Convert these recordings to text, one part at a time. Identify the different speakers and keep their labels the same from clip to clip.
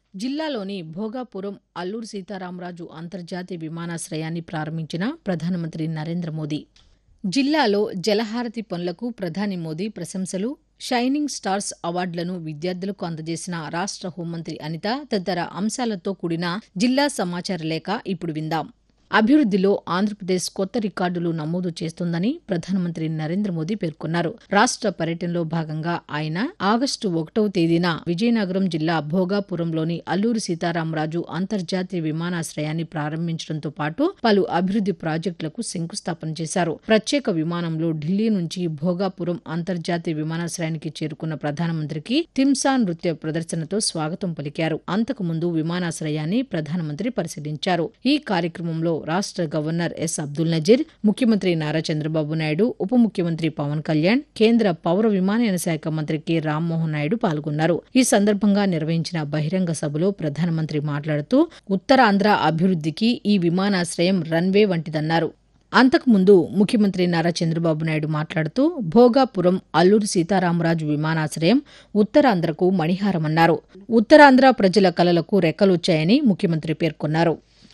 Speaker 1: జిల్లాలోని భోగాపురం అల్లూరు సీతారామరాజు అంతర్జాతీయ విమానాశ్రయాన్ని ప్రారంభించిన ప్రధానమంత్రి నరేంద్ర మోదీ జిల్లాలో జలహారతి పనులకు ప్రధాని మోదీ ప్రశంసలు షైనింగ్ స్టార్స్ అవార్డులను విద్యార్థులకు అందజేసిన రాష్ట్ర హోంమంత్రి అనిత తదితర అంశాలతో కూడిన జిల్లా సమాచార లేఖ ఇప్పుడు విందాం అభివృద్దిలో ఆంధ్రప్రదేశ్ కొత్త రికార్డులు నమోదు చేస్తోందని ప్రధానమంత్రి నరేంద్ర మోదీ పేర్కొన్నారు రాష్ట్ర పర్యటనలో భాగంగా ఆయన ఆగస్టు ఒకటవ తేదీన విజయనగరం జిల్లా భోగాపురంలోని అల్లూరి సీతారామరాజు అంతర్జాతీయ విమానాశ్రయాన్ని ప్రారంభించడంతో పాటు పలు అభివృద్ది ప్రాజెక్టులకు శంకుస్థాపన చేశారు ప్రత్యేక విమానంలో ఢిల్లీ నుంచి భోగాపురం అంతర్జాతీయ విమానాశ్రయానికి చేరుకున్న ప్రధానమంత్రికి తిమ్సా నృత్య ప్రదర్శనతో స్వాగతం పలికారు అంతకుముందు విమానాశ్రయాన్ని ప్రధానమంత్రి పరిశీలించారు ఈ కార్యక్రమంలో రాష్ట్ర గవర్నర్ ఎస్ అబ్దుల్ నజీర్ ముఖ్యమంత్రి నారా చంద్రబాబు నాయుడు ఉప ముఖ్యమంత్రి పవన్ కళ్యాణ్ కేంద్ర పౌర విమానయాన శాఖ మంత్రి కె రామ్మోహన్ నాయుడు పాల్గొన్నారు ఈ సందర్భంగా నిర్వహించిన బహిరంగ సభలో ప్రధానమంత్రి మాట్లాడుతూ ఉత్తరాంధ్ర అభివృద్దికి ఈ విమానాశ్రయం రన్వే వంటిదన్నారు అంతకుముందు ముఖ్యమంత్రి నారా చంద్రబాబు నాయుడు మాట్లాడుతూ భోగాపురం అల్లూరి సీతారామరాజు విమానాశ్రయం ఉత్తరాంధ్రకు మణిహారమన్నారు ఉత్తరాంధ్ర ప్రజల కలలకు రెక్కలొచ్చాయని ముఖ్యమంత్రి పేర్కొన్నారు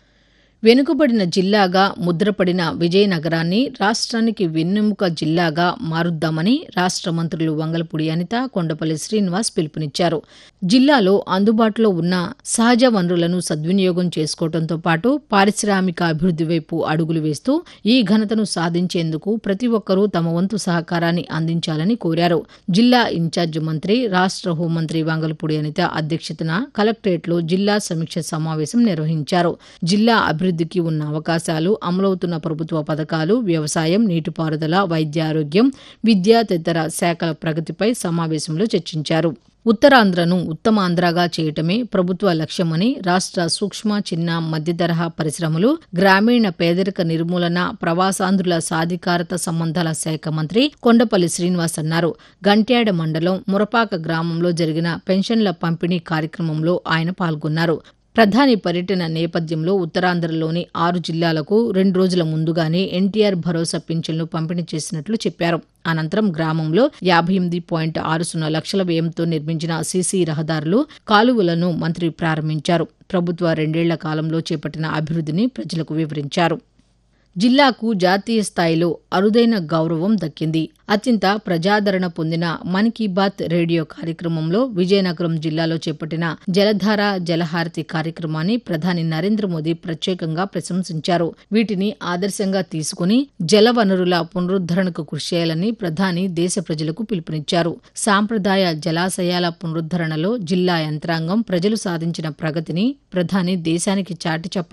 Speaker 1: వెనుకబడిన జిల్లాగా ముద్రపడిన విజయనగరాన్ని రాష్ట్రానికి వెన్నెముక జిల్లాగా మారుద్దామని రాష్ట్ర మంత్రులు వంగలపూడి అనిత కొండపల్లి శ్రీనివాస్ పిలుపునిచ్చారు జిల్లాలో అందుబాటులో ఉన్న సహజ వనరులను సద్వినియోగం చేసుకోవడంతో పాటు పారిశ్రామిక అభివృద్ది వైపు అడుగులు వేస్తూ ఈ ఘనతను సాధించేందుకు ప్రతి ఒక్కరూ తమ వంతు సహకారాన్ని అందించాలని కోరారు జిల్లా ఇన్ఛార్జి మంత్రి రాష్ట్ర హోంమంత్రి వంగలపూడి అనిత అధ్యక్షతన కలెక్టరేట్లో జిల్లా సమీక్ష సమావేశం నిర్వహించారు జిల్లా అభివృద్ది అభివృద్ధికి ఉన్న అవకాశాలు అమలవుతున్న ప్రభుత్వ పథకాలు వ్యవసాయం నీటిపారుదల వైద్య ఆరోగ్యం విద్య తదితర శాఖల ప్రగతిపై సమావేశంలో చర్చించారు ఉత్తరాంధ్రను ఉత్తమాంధ్రగా చేయటమే ప్రభుత్వ లక్ష్యమని రాష్ట్ర సూక్ష్మ చిన్న మధ్యతరహా పరిశ్రమలు గ్రామీణ పేదరిక నిర్మూలన ప్రవాసాంధ్రుల సాధికారత సంబంధాల శాఖ మంత్రి కొండపల్లి శ్రీనివాస్ అన్నారు గంట్యాడ మండలం మురపాక గ్రామంలో జరిగిన పెన్షన్ల పంపిణీ కార్యక్రమంలో ఆయన పాల్గొన్నారు ప్రధాని పర్యటన నేపథ్యంలో ఉత్తరాంధ్రలోని ఆరు జిల్లాలకు రెండు రోజుల ముందుగానే ఎన్టీఆర్ భరోసా పింఛన్లు పంపిణీ చేసినట్లు చెప్పారు అనంతరం గ్రామంలో యాభై ఎనిమిది పాయింట్ ఆరు సున్నా లక్షల వ్యయంతో నిర్మించిన సీసీ రహదారులు కాలువలను మంత్రి ప్రారంభించారు ప్రభుత్వ రెండేళ్ల కాలంలో చేపట్టిన అభివృద్ధిని ప్రజలకు వివరించారు జిల్లాకు జాతీయ స్థాయిలో అరుదైన గౌరవం దక్కింది అత్యంత ప్రజాదరణ పొందిన మన్ కీ బాత్ రేడియో కార్యక్రమంలో విజయనగరం జిల్లాలో చేపట్టిన జలధార జలహారతి కార్యక్రమాన్ని ప్రధాని నరేంద్ర మోదీ ప్రత్యేకంగా ప్రశంసించారు వీటిని ఆదర్శంగా తీసుకుని జల వనరుల పునరుద్దరణకు కృషి చేయాలని ప్రధాని దేశ ప్రజలకు పిలుపునిచ్చారు సాంప్రదాయ జలాశయాల పునరుద్దరణలో జిల్లా యంత్రాంగం ప్రజలు సాధించిన ప్రగతిని ప్రధాని దేశానికి చాటి